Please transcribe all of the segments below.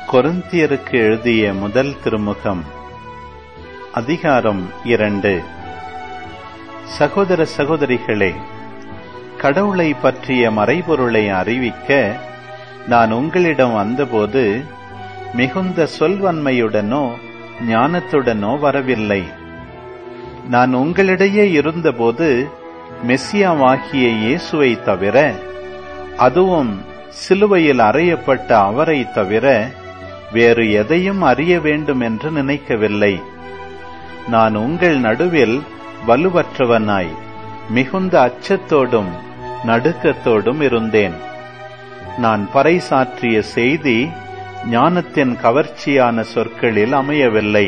கொரிந்தியருக்கு எழுதிய முதல் திருமுகம் அதிகாரம் இரண்டு சகோதர சகோதரிகளே கடவுளை பற்றிய மறைபொருளை அறிவிக்க நான் உங்களிடம் வந்தபோது மிகுந்த சொல்வன்மையுடனோ ஞானத்துடனோ வரவில்லை நான் உங்களிடையே இருந்தபோது மெஸ்ஸியாவாகிய இயேசுவை தவிர அதுவும் சிலுவையில் அறையப்பட்ட அவரை தவிர வேறு எதையும் அறிய வேண்டும் என்று நினைக்கவில்லை நான் உங்கள் நடுவில் வலுவற்றவனாய் மிகுந்த அச்சத்தோடும் நடுக்கத்தோடும் இருந்தேன் நான் பறைசாற்றிய செய்தி ஞானத்தின் கவர்ச்சியான சொற்களில் அமையவில்லை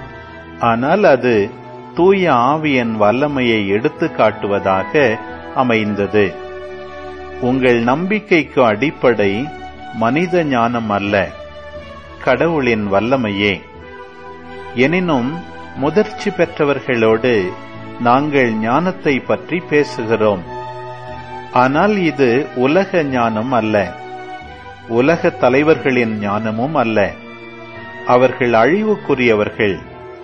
ஆனால் அது தூய ஆவியின் வல்லமையை எடுத்து காட்டுவதாக அமைந்தது உங்கள் நம்பிக்கைக்கு அடிப்படை மனித ஞானம் அல்ல கடவுளின் வல்லமையே எனினும் முதிர்ச்சி பெற்றவர்களோடு நாங்கள் ஞானத்தை பற்றி பேசுகிறோம் ஆனால் இது உலக ஞானம் அல்ல உலக தலைவர்களின் ஞானமும் அல்ல அவர்கள் அழிவுக்குரியவர்கள்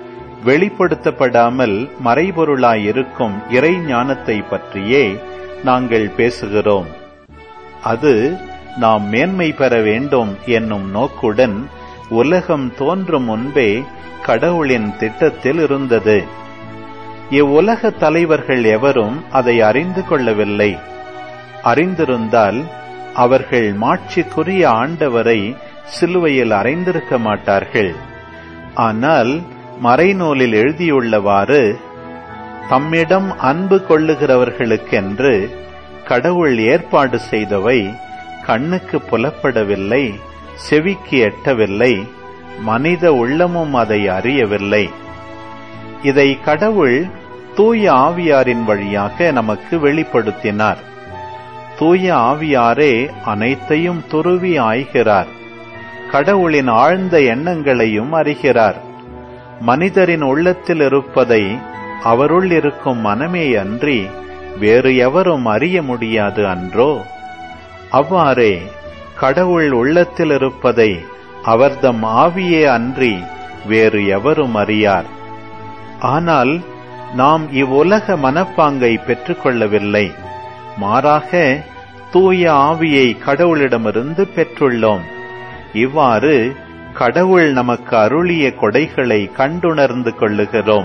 வெளிப்படுத்தப்படாமல் மறைபொருளாயிருக்கும் இறை ஞானத்தை பற்றியே நாங்கள் பேசுகிறோம் அது நாம் மேன்மை பெற வேண்டும் என்னும் நோக்குடன் உலகம் தோன்றும் முன்பே கடவுளின் திட்டத்தில் இருந்தது இவ்வுலக தலைவர்கள் எவரும் அதை அறிந்து கொள்ளவில்லை அறிந்திருந்தால் அவர்கள் மாட்சிக்குரிய ஆண்டவரை சிலுவையில் அறைந்திருக்க மாட்டார்கள் ஆனால் மறைநூலில் எழுதியுள்ளவாறு தம்மிடம் அன்பு கொள்ளுகிறவர்களுக்கென்று கடவுள் ஏற்பாடு செய்தவை கண்ணுக்கு புலப்படவில்லை செவிக்கு எட்டவில்லை மனித உள்ளமும் அதை அறியவில்லை இதை கடவுள் தூய ஆவியாரின் வழியாக நமக்கு வெளிப்படுத்தினார் தூய ஆவியாரே அனைத்தையும் துருவி ஆய்கிறார் கடவுளின் ஆழ்ந்த எண்ணங்களையும் அறிகிறார் மனிதரின் உள்ளத்தில் இருப்பதை அவருள் இருக்கும் மனமே அன்றி வேறு எவரும் அறிய முடியாது அன்றோ அவ்வாறே கடவுள் உள்ளத்தில் இருப்பதை அவர்தம் ஆவியே அன்றி வேறு எவரும் அறியார் ஆனால் நாம் இவ்வுலக மனப்பாங்கை பெற்றுக்கொள்ளவில்லை மாறாக தூய ஆவியை கடவுளிடமிருந்து பெற்றுள்ளோம் இவ்வாறு கடவுள் நமக்கு அருளிய கொடைகளை கண்டுணர்ந்து கொள்ளுகிறோம்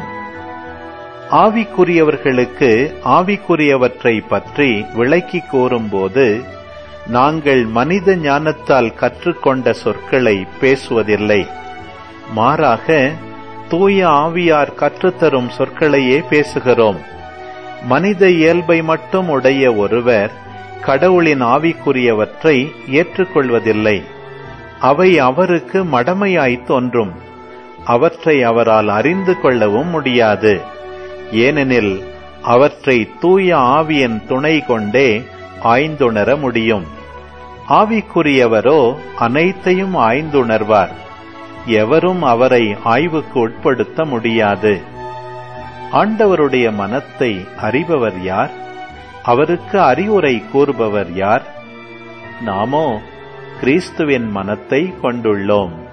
ஆவிக்குரியவர்களுக்கு ஆவிக்குரியவற்றை பற்றி விளக்கி கூறும்போது நாங்கள் மனித ஞானத்தால் கற்றுக்கொண்ட சொற்களை பேசுவதில்லை மாறாக தூய ஆவியார் கற்றுத்தரும் சொற்களையே பேசுகிறோம் மனித இயல்பை மட்டும் உடைய ஒருவர் கடவுளின் ஆவிக்குரியவற்றை ஏற்றுக்கொள்வதில்லை அவை அவருக்கு மடமையாய் தோன்றும் அவற்றை அவரால் அறிந்து கொள்ளவும் முடியாது ஏனெனில் அவற்றை தூய ஆவியின் துணை கொண்டே ஆய்ந்துணர முடியும் ஆவிக்குரியவரோ அனைத்தையும் ஆய்ந்துணர்வார் எவரும் அவரை ஆய்வுக்கு உட்படுத்த முடியாது ஆண்டவருடைய மனத்தை அறிபவர் யார் அவருக்கு அறிவுரை கூறுபவர் யார் நாமோ கிறிஸ்துவின் மனத்தை கொண்டுள்ளோம்